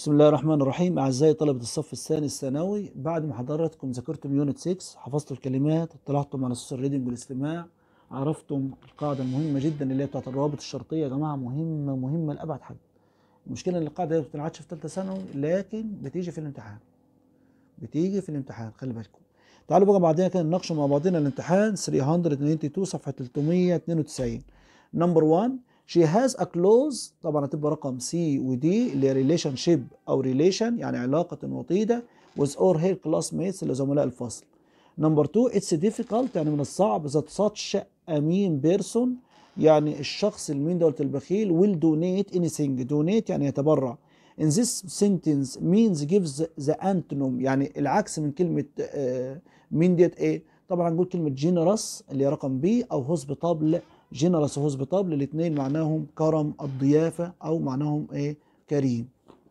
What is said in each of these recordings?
بسم الله الرحمن الرحيم أعزائي طلبة الصف الثاني الثانوي بعد ما حضراتكم ذاكرتم يونت 6 حفظتوا الكلمات اطلعتم على السوشيال ريدنج والاستماع عرفتم القاعدة المهمة جدا اللي هي بتاعت الروابط الشرطية يا جماعة مهمة مهمة لأبعد حد المشكلة إن القاعدة دي ما بتنعادش في ثالثة ثانوي لكن بتيجي في الامتحان بتيجي في الامتحان خلي بالكم تعالوا بقى بعدين كده نناقشوا مع بعضنا الامتحان 392 صفحة 392 نمبر 1 she has a close طبعا هتبقى رقم سي ودي اللي هي ريليشن شيب او ريليشن يعني علاقة وطيدة with or her classmates اللي زملاء الفصل نمبر 2 it's difficult يعني من الصعب that such a mean person يعني الشخص المين دولة البخيل will donate anything donate يعني يتبرع in this sentence means gives the antonym يعني العكس من كلمة آه مين ديت ايه طبعا هنقول كلمة generous اللي هي رقم بي او hospitable جنرس وهوسبيتابل الاثنين معناهم كرم الضيافة أو معناهم إيه كريم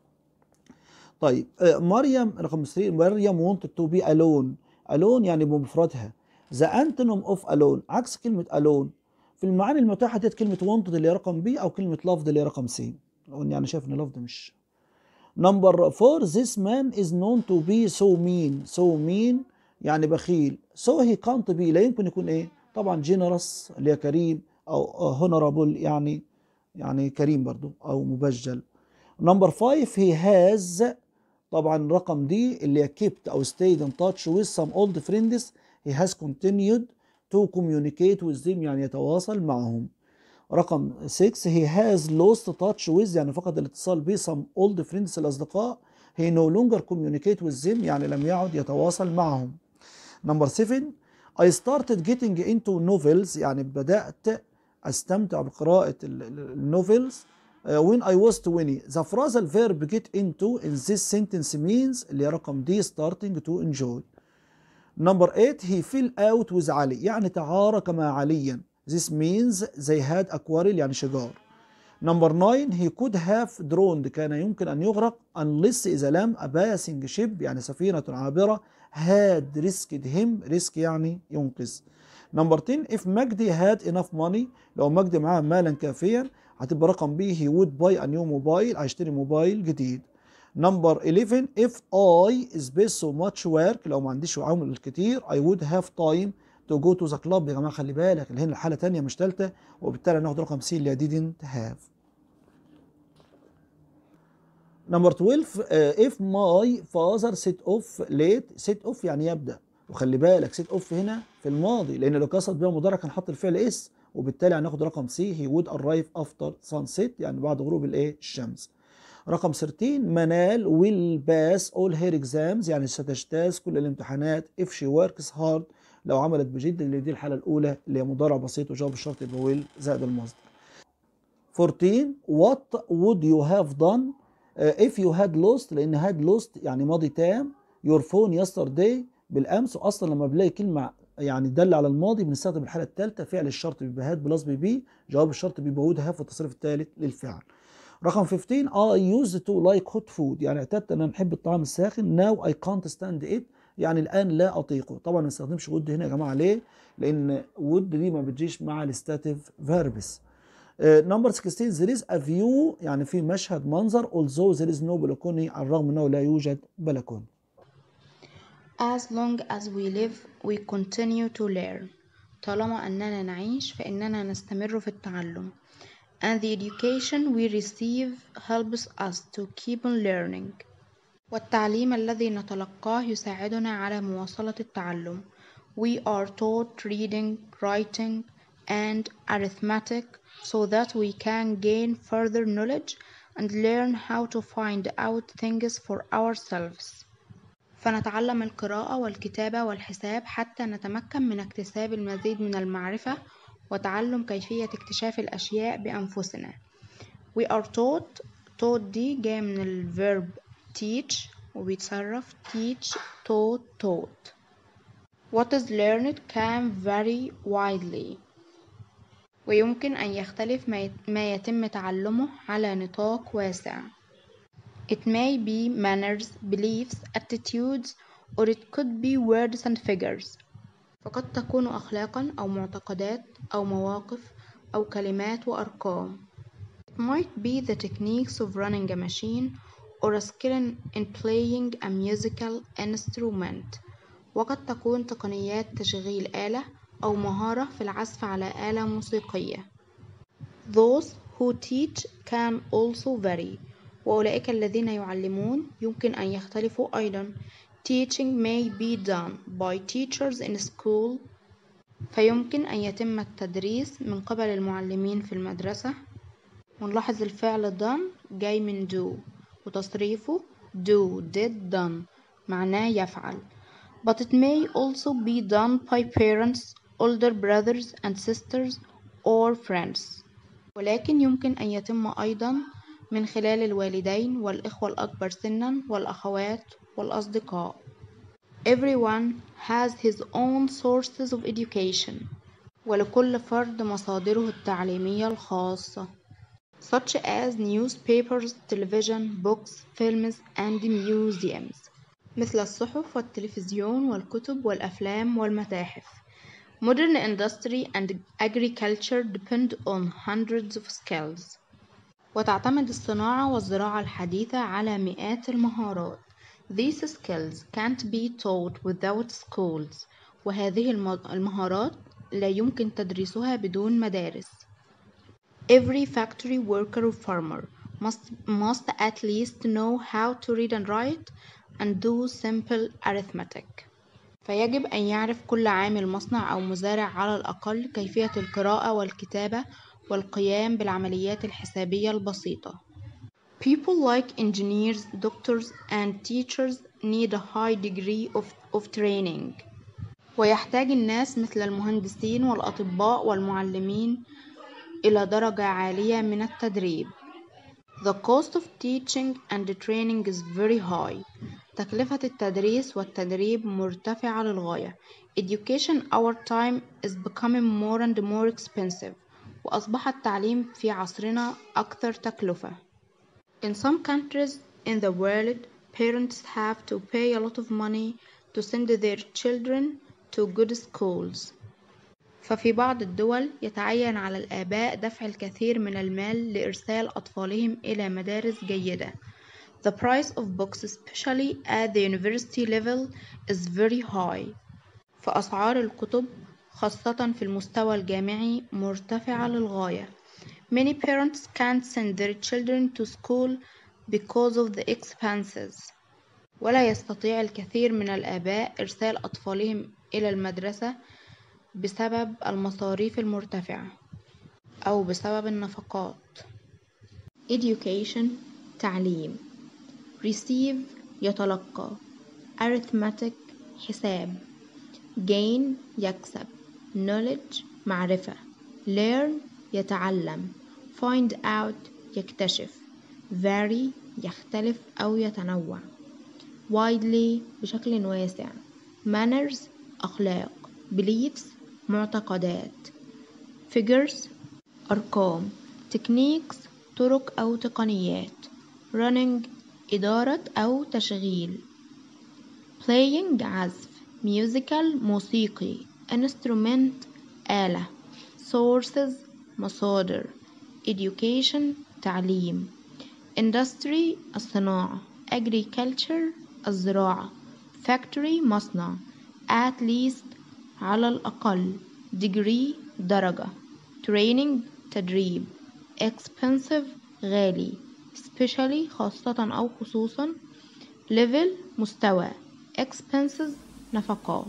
طيب آه مريم رقم 3 مريم wanted to be alone alone يعني بمفردها the antonym of alone عكس كلمة alone في المعاني المتاحة ديت كلمة wanted اللي هي رقم بي أو كلمة loved اللي هي رقم سي يعني شايف إن loved مش نمبر 4 this man is known to be so mean so mean يعني بخيل so he can't be لا يمكن يكون ايه طبعا جينرس اللي هي كريم او هونرابل يعني يعني كريم برضو او مبجل نمبر 5 he has طبعا رقم دي اللي هي kept او stayed in touch with some old friends he has continued to communicate with them يعني يتواصل معهم رقم 6 he has lost touch with يعني فقد الاتصال ب some old friends الأصدقاء he no longer communicate with them يعني لم يعد يتواصل معهم نمبر 7 I started getting into novels يعني بدأت أستمتع بقراءة النوفلز uh, when I was 20 the phrasal verb get into in this sentence means اللي هي رقم D starting to enjoy number 8 he fell out with علي يعني تعارك مع عليا this means they had a quarrel يعني شجار number 9 he could have drowned كان يمكن أن يغرق unless إذا لم a passing ship يعني سفينة عابرة had risked him risk يعني ينقذ نمبر 10 if مجدي had enough money لو مجدي معاه مالا كافيا هتبقى رقم بي he would buy a new mobile هيشتري موبايل جديد نمبر 11 if I spend so much work لو ما عنديش عمل كتير I would have time to go to the club يا جماعه خلي بالك اللي هنا الحاله ثانيه مش ثالثه وبالتالي هناخد رقم سي اللي didn't have نمبر 12 uh, if my father set off late set off يعني يبدا وخلي بالك set off هنا في الماضي لان لو قصد بها مضارع كان حط الفعل اس وبالتالي هناخد رقم سي he would arrive after sunset يعني بعد غروب الايه الشمس رقم 13 منال will pass all her exams يعني ستجتاز كل الامتحانات if she works hard لو عملت بجد اللي دي الحاله الاولى اللي هي مضارع بسيط وجواب الشرط يبقى will زائد المصدر 14 what would you have done uh, if you had lost لان had lost يعني ماضي تام your phone yesterday بالامس واصلا لما بنلاقي كلمه يعني تدل على الماضي بنستخدم الحاله الثالثه فعل الشرط بيبقى هاد بلس بي بي جواب الشرط بيبقى would have والتصريف الثالث للفعل رقم 15 I used to like hot food يعني اعتدت ان انا بحب الطعام الساخن now I can't stand it يعني الان لا اطيقه طبعا ما نستخدمش would هنا يا جماعه ليه لان would دي ما بتجيش مع الستاتيف فيربس نمبر 16 there is a view يعني في مشهد منظر although there is no balcony على الرغم انه لا يوجد بلكونه As long as we live we continue to learn طالما أننا نعيش فإننا نستمر في التعلم and the education we receive helps us to keep on learning والتعليم الذي نتلقاه يساعدنا على مواصلة التعلم we are taught reading writing and arithmetic so that we can gain further knowledge and learn how to find out things for ourselves فنتعلم القراءة والكتابة والحساب حتى نتمكن من اكتساب المزيد من المعرفة وتعلم كيفية اكتشاف الأشياء بأنفسنا. We are taught taught دي جاية من الفيرب teach وبيتصرف teach taught taught. What is learned can vary widely. ويمكن أن يختلف ما يتم تعلمه على نطاق واسع. It may be manners, beliefs, attitudes, or it could be words and figures. فقد تكون أخلاقا أو معتقدات أو مواقف أو كلمات وأرقام. It might be the techniques of running a machine or a skill in, in playing a musical instrument وقد تكون تقنيات تشغيل آلة أو مهارة في العزف على آلة موسيقية Those who teach can also vary وأولئك الذين يعلمون يمكن أن يختلفوا أيضا Teaching may be done by teachers in school فيمكن أن يتم التدريس من قبل المعلمين في المدرسة ونلاحظ الفعل done جاي من do وتصريفه do did done معناه يفعل but it may also be done by parents older brothers and sisters or friends ولكن يمكن أن يتم أيضا من خلال الوالدين والإخوة الأكبر سنا والأخوات والأصدقاء Everyone has his own sources of education ولكل فرد مصادره التعليمية الخاصة such as newspapers, television, books, films and museums مثل الصحف والتلفزيون والكتب والأفلام والمتاحف Modern industry and agriculture depend on hundreds of skills وتعتمد الصناعة والزراعة الحديثة على مئات المهارات These skills can't be taught without schools وهذه المهارات لا يمكن تدريسها بدون مدارس Every factory worker or farmer must, must at least know how to read and write and do simple arithmetic فيجب أن يعرف كل عامل مصنع أو مزارع على الأقل كيفية القراءة والكتابة والقيام بالعمليات الحسابية البسيطة People like engineers, doctors and teachers need a high degree of, of training ويحتاج الناس مثل المهندسين والأطباء والمعلمين إلى درجة عالية من التدريب The cost of teaching and training is very high تكلفة التدريس والتدريب مرتفعة للغاية Education our time is becoming more and more expensive وأصبح التعليم في عصرنا أكثر تكلفة In some countries in the world, parents have to pay a lot of money to send their children to good schools. ففي بعض الدول يتعين على الآباء دفع الكثير من المال لإرسال أطفالهم إلى مدارس جيدة. The price of books, especially at the university level, is very high. فأسعار الكتب خاصة في المستوى الجامعي مرتفعة للغاية. Many parents can't send their children to school because of the expenses. ولا يستطيع الكثير من الآباء إرسال أطفالهم إلى المدرسة بسبب المصاريف المرتفعة أو بسبب النفقات. Education تعليم receive يتلقى arithmetic حساب gain يكسب knowledge معرفة learn يتعلم find out يكتشف vary يختلف أو يتنوع widely بشكل واسع manners أخلاق beliefs معتقدات figures أرقام techniques طرق أو تقنيات running إدارة أو تشغيل playing عزف musical موسيقي instrument آلة sources مصادر education تعليم industry الصناعة agriculture الزراعة factory مصنع at least على الأقل degree درجة training تدريب expensive غالي especially خاصة أو خصوصا level مستوى expenses نفقات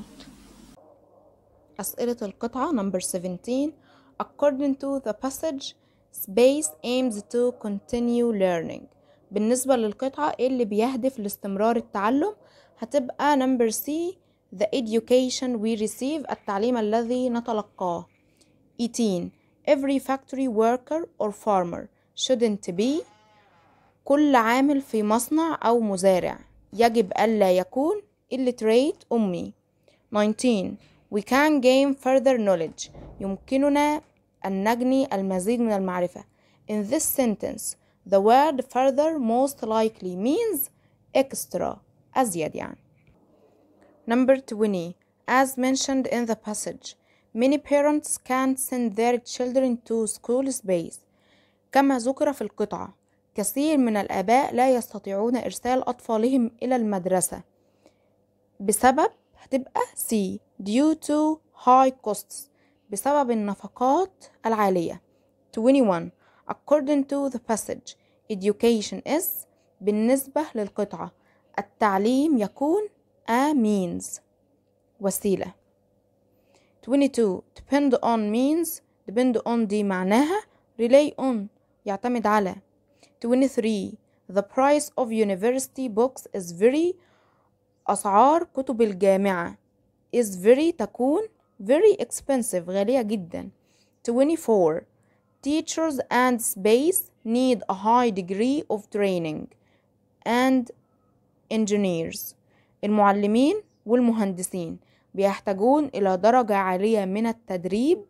أسئلة القطعة number 17 According to the passage space aims to continue learning بالنسبة للقطعة إيه اللي بيهدف لاستمرار التعلم هتبقى number C the education we receive التعليم الذي نتلقاه 18 every factory worker or farmer shouldn't be كل عامل في مصنع أو مزارع يجب ألا يكون illiterate أمي 19 we can gain further knowledge يمكننا أن نجني المزيد من المعرفة in this sentence the word further most likely means extra أزيد يعني number 20 as mentioned in the passage many parents can't send their children to school space كما ذكر في القطعة الكثير من الآباء لا يستطيعون إرسال أطفالهم إلى المدرسة بسبب هتبقى C due to high costs بسبب النفقات العالية 21 according to the passage education is بالنسبة للقطعة التعليم يكون a means وسيلة 22 depend on means depend on دي معناها rely on يعتمد على 23 the price of university books is very أسعار كتب الجامعة is very تكون very expensive غالية جدا 24 teachers and space need a high degree of training and engineers المعلمين والمهندسين بيحتاجون إلى درجة عالية من التدريب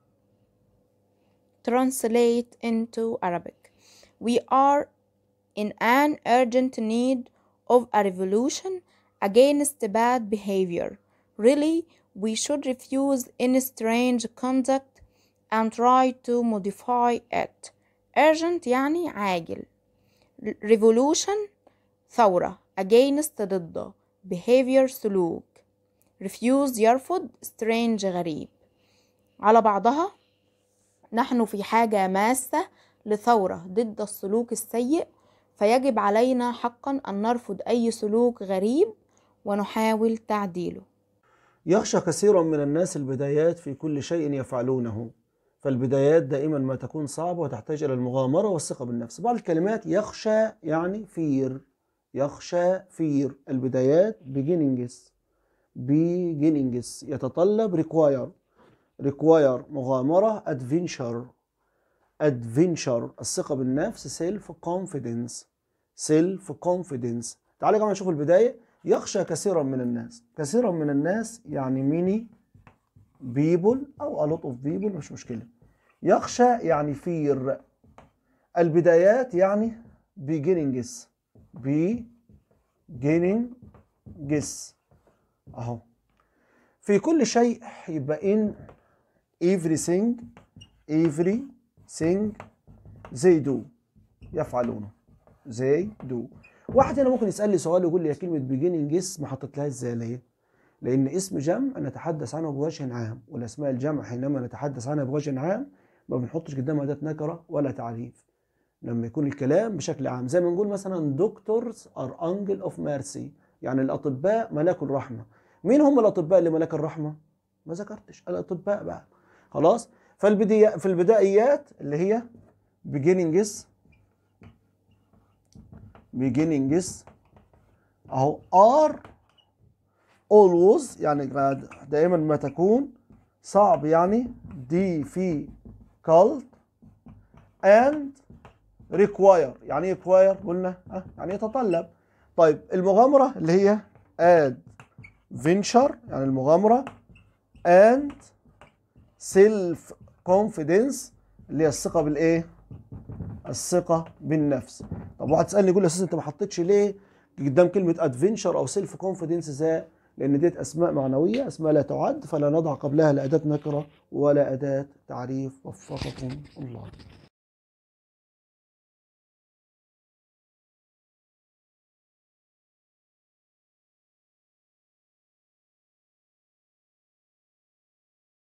translate into Arabic we are in an urgent need of a revolution against bad behavior really we should refuse any strange conduct and try to modify it urgent يعني عاجل revolution ثورة against ضد behavior سلوك refuse يرفض strange غريب على بعضها نحن في حاجة ماسة لثورة ضد السلوك السيء فيجب علينا حقا أن نرفض أي سلوك غريب ونحاول تعديله يخشى كثير من الناس البدايات في كل شيء يفعلونه فالبدايات دائما ما تكون صعبة وتحتاج إلى المغامرة والثقة بالنفس بعض الكلمات يخشى يعني فير يخشى فير البدايات beginnings beginnings يتطلب require require مغامرة adventure adventure الثقة بالنفس self confidence self confidence تعالوا يا جماعة نشوف البداية يخشى كثيرا من الناس كثيرا من الناس يعني many people أو a lot of people مش مشكلة يخشى يعني fear البدايات يعني beginnings beginnings أهو في كل شيء يبقى in everything everything they do يفعلونه they do واحد هنا ممكن يسألني سؤال يقول لي يا كلمة beginning ما حطيتلهاش ازاي ليه؟ لأن اسم جمع نتحدث عنه بوجه عام والأسماء الجمع حينما نتحدث عنها بوجه عام ما بنحطش قدامها أداة نكرة ولا تعريف لما يكون الكلام بشكل عام زي ما نقول مثلا دكتورز ار انجل اوف ميرسي يعني الأطباء ملاك الرحمة مين هم الأطباء اللي ملاك الرحمة؟ ما ذكرتش الأطباء بقى خلاص فالبداية في البدائيات اللي هي beginnings beginnings اهو are always يعني دائما ما تكون صعب يعني difficult and require يعني ايه require قلنا أه يعني يتطلب طيب المغامرة اللي هي adventure يعني المغامرة and self confidence اللي هي الثقة بالايه؟ الثقة بالنفس طب واحد تسألني يقول لي اساسا انت ما حطيتش ليه قدام كلمة ادفنشر او سيلف كونفيدنس ازاي؟ لان ديت اسماء معنوية اسماء لا تعد فلا نضع قبلها لا اداة نكرة ولا اداة تعريف وفقكم الله